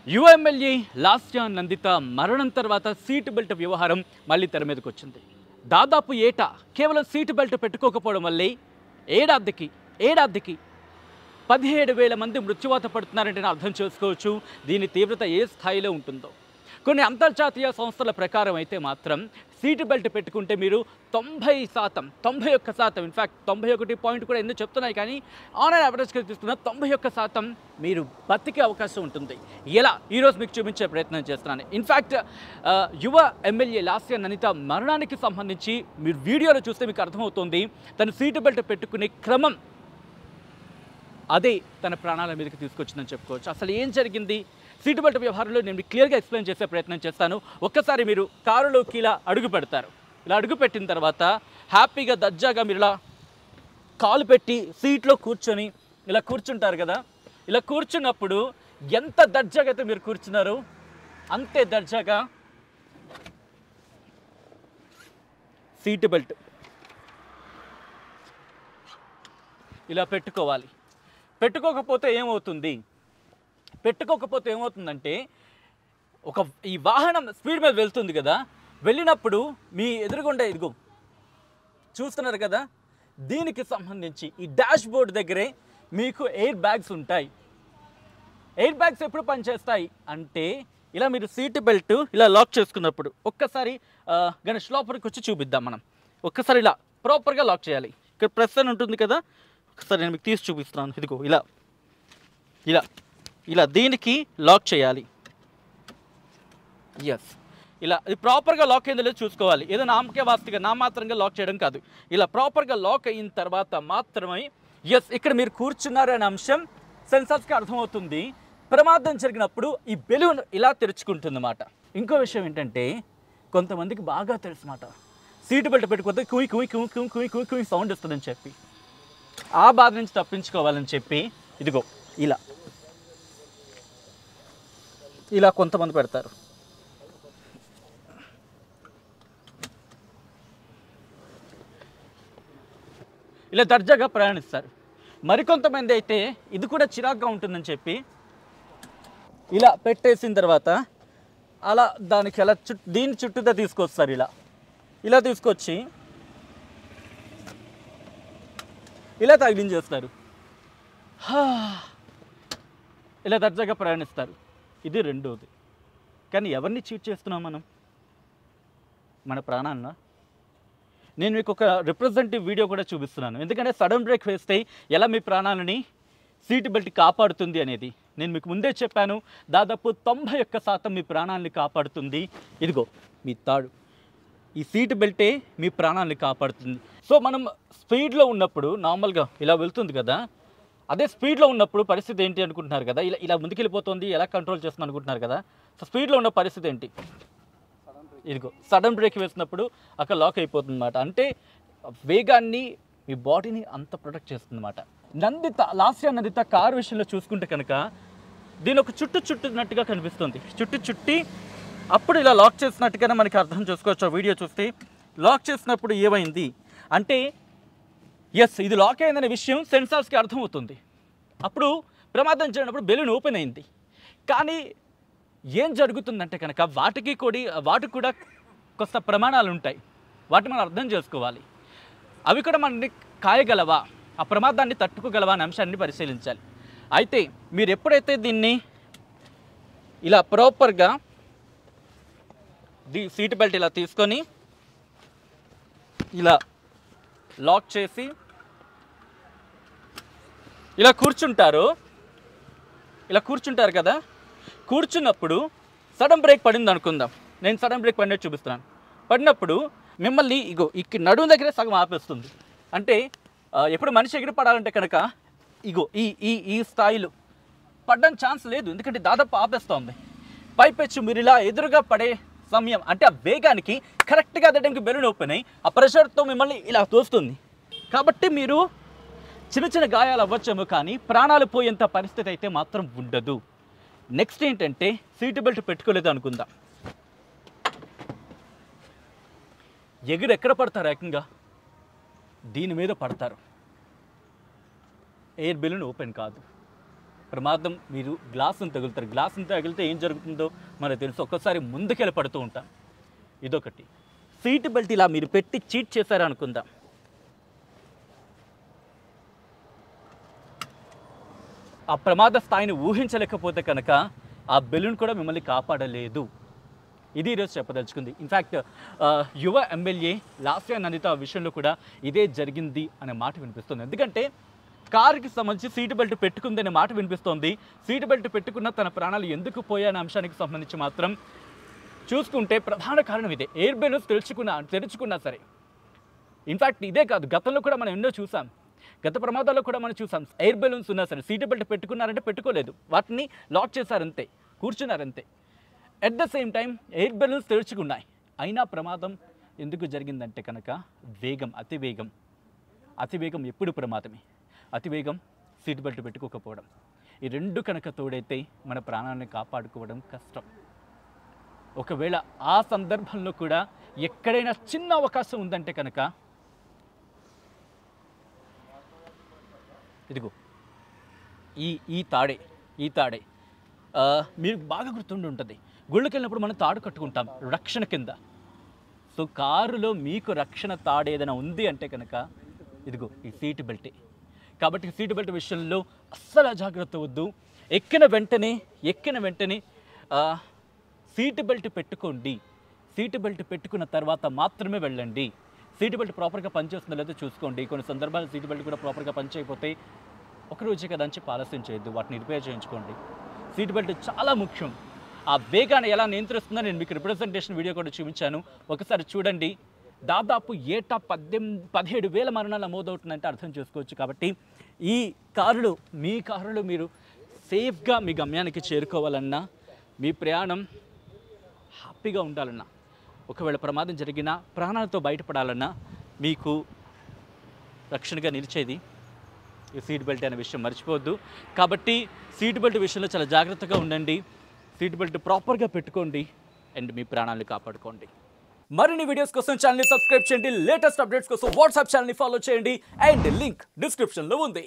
యువ ఎమ్మెల్యే లాస్యా నందిత మరణం తర్వాత సీటు బెల్ట్ వ్యవహారం మళ్ళీ తెర మీదకి వచ్చింది దాదాపు ఏటా కేవలం సీటు బెల్ట్ పెట్టుకోకపోవడం వల్లే ఏడాదికి ఏడాదికి పదిహేడు వేల మంది మృత్యువాత పడుతున్నారంటే అర్థం చేసుకోవచ్చు దీని తీవ్రత ఏ స్థాయిలో ఉంటుందో కొన్ని అంతర్జాతీయ సంస్థల ప్రకారం అయితే మాత్రం సీటు బెల్ట్ పెట్టుకుంటే మీరు తొంభై శాతం తొంభై ఒక్క శాతం ఇన్ఫ్యాక్ట్ తొంభై ఒకటి పాయింట్ కూడా ఎందుకు చెప్తున్నాయి కానీ ఆన్ అండ్ యావరేజ్గా తీసుకున్న తొంభై ఒక్క శాతం మీరు బతికే అవకాశం ఉంటుంది ఎలా ఈరోజు మీకు చూపించే ప్రయత్నం చేస్తున్నాను ఇన్ఫ్యాక్ట్ ఆ, యువ ఎమ్మెల్యే లాస్య ననిత మరణానికి సంబంధించి మీరు వీడియోలో చూస్తే మీకు అర్థమవుతుంది తను సీటు బెల్ట్ పెట్టుకునే క్రమం అదే తన ప్రాణాల మీదకి తీసుకొచ్చిందని చెప్పుకోవచ్చు అసలు ఏం జరిగింది సీటు బెల్ట్ వ్యవహారంలో నేను మీకు క్లియర్గా ఎక్స్ప్లెయిన్ చేసే ప్రయత్నం చేస్తాను ఒక్కసారి మీరు కారులోకి ఇలా అడుగు పెడతారు ఇలా అడుగు పెట్టిన తర్వాత హ్యాపీగా దర్జాగా మీరు ఇలా కాలు పెట్టి సీట్లో కూర్చొని ఇలా కూర్చుంటారు కదా ఇలా కూర్చున్నప్పుడు ఎంత దర్జాగా అయితే మీరు కూర్చున్నారు అంతే దర్జాగా సీటు బెల్ట్ ఇలా పెట్టుకోవాలి పెట్టుకోకపోతే ఏమవుతుంది పెట్టుకోకపోతే ఏమవుతుందంటే ఒక ఈ వాహనం స్పీడ్ మీద వెళ్తుంది కదా వెళ్ళినప్పుడు మీ ఎదురుగుండా ఇదిగో చూస్తున్నారు కదా దీనికి సంబంధించి ఈ డాష్ బోర్డ్ దగ్గరే మీకు ఎయిర్ బ్యాగ్స్ ఉంటాయి ఎయిర్ బ్యాగ్స్ ఎప్పుడు పనిచేస్తాయి అంటే ఇలా మీరు సీట్ బెల్ట్ ఇలా లాక్ చేసుకున్నప్పుడు ఒక్కసారి ఆ, గణేష్ లోపలికి వచ్చి చూపిద్దాం మనం ఒక్కసారి ఇలా ప్రాపర్గా లాక్ చేయాలి ఇక్కడ ప్రెస్ అని ఉంటుంది కదా ఒకసారి నేను మీకు తీసి చూపిస్తున్నాను ఇదిగో ఇలా ఇలా ఇలా దీనికి లాక్ చేయాలి ఎస్ ఇలా ఇది ప్రాపర్గా లాక్ అయిందో లేదో చూసుకోవాలి ఏదో నామకే వాస్తుగా నామాత్రంగా లాక్ చేయడం కాదు ఇలా ప్రాపర్గా లాక్ అయిన తర్వాత మాత్రమే ఎస్ ఇక్కడ మీరు కూర్చున్నారు అనే అంశం సెన్సార్స్కి అర్థమవుతుంది ప్రమాదం జరిగినప్పుడు ఈ బెలూన్ ఇలా తెరుచుకుంటుంది అన్నమాట ఇంకో విషయం ఏంటంటే కొంతమందికి బాగా తెలుసు మాట సీటు బెల్ట్ పెట్టుకోతే కుయ్ కుయ్ కుయ్ కుయ్ కుయ్ కుయ్ కుయ్ సౌండ్ వస్తుందని చెప్పి ఆ బాధ నుంచి తప్పించుకోవాలని చెప్పి ఇదిగో ఇలా ఇలా కొంతమంది పెడతారు ఇలా దర్జాగా ప్రయాణిస్తారు మరికొంతమంది అయితే ఇది కూడా చిరాగ్గా ఉంటుందని చెప్పి ఇలా పెట్టేసిన తర్వాత అలా దానికి అలా చుట్టూ దీని చుట్టూతా తీసుకొస్తారు ఇలా ఇలా తీసుకొచ్చి ఇలా తగిలించేస్తారు హా. ఇలా దర్జాగా ప్రయాణిస్తారు ఇది రెండోది కానీ ఎవరిని చీట్ చేస్తున్నాం మనం మన ప్రాణాన్న నేను మీకు ఒక రిప్రజెంటేటివ్ వీడియో కూడా చూపిస్తున్నాను ఎందుకంటే సడన్ బ్రేక్ వేస్తే ఎలా మీ ప్రాణాలని సీట్ బెల్ట్ కాపాడుతుంది అనేది నేను మీకు ముందే చెప్పాను దాదాపు తొంభై ఒక్క శాతం మీ ప్రాణాలని కాపాడుతుంది ఇదిగో మీ తాడు ఈ సీట్ బెల్టే మీ ప్రాణాలని కాపాడుతుంది సో మనం స్పీడ్లో ఉన్నప్పుడు నార్మల్గా ఇలా వెళ్తుంది కదా అదే స్పీడ్లో ఉన్నప్పుడు పరిస్థితి ఏంటి అనుకుంటున్నారు కదా ఇలా ఇలా ముందుకెళ్ళిపోతుంది ఎలా కంట్రోల్ చేస్తుంది అనుకుంటున్నారు కదా సో స్పీడ్లో ఉన్న పరిస్థితి ఏంటి ఇదిగో సడన్ బ్రేక్ వేసినప్పుడు అక్కడ లాక్ అయిపోతుంది అనమాట అంటే వేగాన్ని మీ బాడీని అంత ప్రొటెక్ట్ చేస్తుంది అనమాట నందిత లాస్యా నందిత కారు విషయంలో చూసుకుంటే కనుక దీని ఒక చుట్టు చుట్టున్నట్టుగా కనిపిస్తుంది చుట్టు చుట్టి అప్పుడు ఇలా లాక్ చేసినట్టుగానే మనకి అర్థం చేసుకోవచ్చు ఆ వీడియో చూస్తే లాక్ చేసినప్పుడు ఏమైంది అంటే ఎస్ ఇది లాక్ అయిందనే విషయం సెన్సార్స్కి అర్థమవుతుంది అప్పుడు ప్రమాదం జరిగినప్పుడు బెలూన్ ఓపెన్ అయింది కానీ ఏం జరుగుతుందంటే కనుక వాటికి కూడా వాటికి కూడా కొంత ప్రమాణాలు ఉంటాయి వాటిని మనం అర్థం చేసుకోవాలి అవి కూడా మనని కాయగలవా ఆ ప్రమాదాన్ని తట్టుకోగలవా అనే అంశాన్ని పరిశీలించాలి అయితే మీరు ఎప్పుడైతే దీన్ని ఇలా ప్రాపర్గా ది సీట్ బెల్ట్ ఇలా తీసుకొని ఇలా లాక్ చేసి ఇలా కూర్చుంటారు ఇలా కూర్చుంటారు కదా కూర్చున్నప్పుడు సడన్ బ్రేక్ పడింది అనుకుందాం నేను సడన్ బ్రేక్ పడినట్టు చూపిస్తున్నాను పడినప్పుడు మిమ్మల్ని ఇగో ఇక్కడ నడుము దగ్గరే సగం ఆపేస్తుంది అంటే ఆ, ఎప్పుడు మనిషి ఎగిరి పడాలంటే కనుక ఇగో ఈ ఈ ఈ స్థాయిలో పడడానికి ఛాన్స్ లేదు ఎందుకంటే దాదాపు ఆపేస్తోంది పైపెచ్చు మీరు ఇలా ఎదురుగా పడే సమయం అంటే ఆ వేగానికి కరెక్ట్గా అదే టైంకి బెలూన్ ఓపెన్ అయ్యి ఆ ప్రెషర్తో మిమ్మల్ని ఇలా తోస్తుంది కాబట్టి మీరు చిన్న చిన్న గాయాలు అవ్వచ్చేమో కానీ ప్రాణాలు పోయేంత పరిస్థితి అయితే మాత్రం ఉండదు నెక్స్ట్ ఏంటంటే సీటు బెల్ట్ పెట్టుకోలేదు అనుకుందాం ఎగురు ఎక్కడ పడతారు ఏకంగా దీని మీద పడతారు ఎయిర్ బెలూన్ ఓపెన్ కాదు ప్రమాదం మీరు గ్లాసును తగులుతారు గ్లాసును తగిలితే ఏం జరుగుతుందో మనకు తెలుసు ఒక్కసారి ముందుకెళ్ళి పడుతూ ఉంటాం ఇదొకటి సీట్ బెల్ట్ ఇలా మీరు పెట్టి చీట్ చేశారు అనుకుందాం ఆ ప్రమాద స్థాయిని ఊహించలేకపోతే కనుక ఆ బెలూన్ కూడా మిమ్మల్ని కాపాడలేదు ఇది ఈరోజు చెప్పదలుచుకుంది ఇన్ఫ్యాక్ట్ యువ ఎమ్మెల్యే లాస్య నందిత విషయంలో కూడా ఇదే జరిగింది అనే మాట వినిపిస్తుంది ఎందుకంటే కారుకి సంబంధించి సీటు బెల్ట్ పెట్టుకుంది అనే మాట వినిపిస్తోంది సీటు బెల్ట్ పెట్టుకున్న తన ప్రాణాలు ఎందుకు పోయాయనే అంశానికి సంబంధించి మాత్రం చూసుకుంటే ప్రధాన కారణం ఇదే ఎయిర్ బెలూన్స్ తెరుచుకున్నా తెరుచుకున్నా సరే ఇన్ఫ్యాక్ట్ ఇదే కాదు గతంలో కూడా మనం ఎన్నో చూసాం గత ప్రమాదాల్లో కూడా మనం చూసాం ఎయిర్ బెలూన్స్ ఉన్నా సరే సీటు బెల్ట్ పెట్టుకున్నారంటే పెట్టుకోలేదు వాటిని లాక్ చేశారంతే కూర్చున్నారంతే at the same time air balloons తెరుచుకున్నాయి అయినా ప్రమాదం ఎందుకు జరిగిందంటే కనుక వేగం అతి వేగం అతి వేగం ఎప్పుడు ప్రమాదమే అతి వేగం సీట్ బెల్ట్ పెట్టుకోకపోవడం ఈ రెండు కనుక తోడైతే మన ప్రాణాన్ని కాపాడుకోవడం కష్టం ఒకవేళ ఆ సందర్భంలో కూడా ఎక్కడైనా చిన్న అవకాశం ఉందంటే కనుక ఇదిగో ఈ ఈ తాడే ఈ తాడే ఆ, మీకు బాగా గుర్తుండి ఉంటుంది గుళ్ళకి వెళ్ళినప్పుడు మనం తాడు కట్టుకుంటాం రక్షణ కింద సో కారులో మీకు రక్షణ తాడు ఏదైనా ఉంది అంటే కనుక ఇదిగో ఈ సీట్ బెల్టే కాబట్టి సీట్ బెల్ట్ విషయంలో అస్సలు అజాగ్రత్త వద్దు ఎక్కిన వెంటనే ఎక్కిన వెంటనే ఆ, సీట్ బెల్ట్ పెట్టుకోండి సీట్ బెల్ట్ పెట్టుకున్న తర్వాత మాత్రమే వెళ్ళండి సీట్ బెల్ట్ ప్రాపర్గా పనిచేస్తుందో లేదో చూసుకోండి కొన్ని సందర్భాలు సీట్ బెల్ట్ కూడా ప్రాపర్గా పనిచేయకపోతే ఒక రోజే కదా అని చెప్పి ఆలస్యం చేయొద్దు వాటిని రిపేర్ చేయించుకోండి సీట్ బెల్ట్ చాలా ముఖ్యం ఆ వేగాన్ని ఎలా నియంత్రిస్తుందో నేను మీకు రిప్రజెంటేషన్ వీడియో కూడా చూపించాను ఒకసారి చూడండి దాదాపు ఏటా పద్దెనిమిది పదిహేడు వేల మరణాలు నమోదవుతుందంటే అర్థం చేసుకోవచ్చు కాబట్టి ఈ కారులో మీ కారులో మీరు సేఫ్గా మీ గమ్యానికి చేరుకోవాలన్నా మీ ప్రయాణం హ్యాపీగా ఉండాలన్నా ఒకవేళ ప్రమాదం జరిగినా ప్రాణాలతో బయటపడాలన్నా మీకు రక్షణగా నిలిచేది ఈ సీట్ బెల్ట్ అనే విషయం మర్చిపోవద్దు కాబట్టి సీట్ బెల్ట్ విషయంలో చాలా జాగ్రత్తగా ఉండండి సీట్ బెల్ట్ ప్రాపర్గా పెట్టుకోండి అండ్ మీ ప్రాణాలను కాపాడుకోండి మరిన్ని వీడియోస్ కోసం ఛానల్ని సబ్స్క్రైబ్ చేయండి లేటెస్ట్ అప్డేట్స్ కోసం వాట్సాప్ ఛానల్ని ఫాలో చేయండి అండ్ లింక్ డిస్క్రిప్షన్లో ఉంది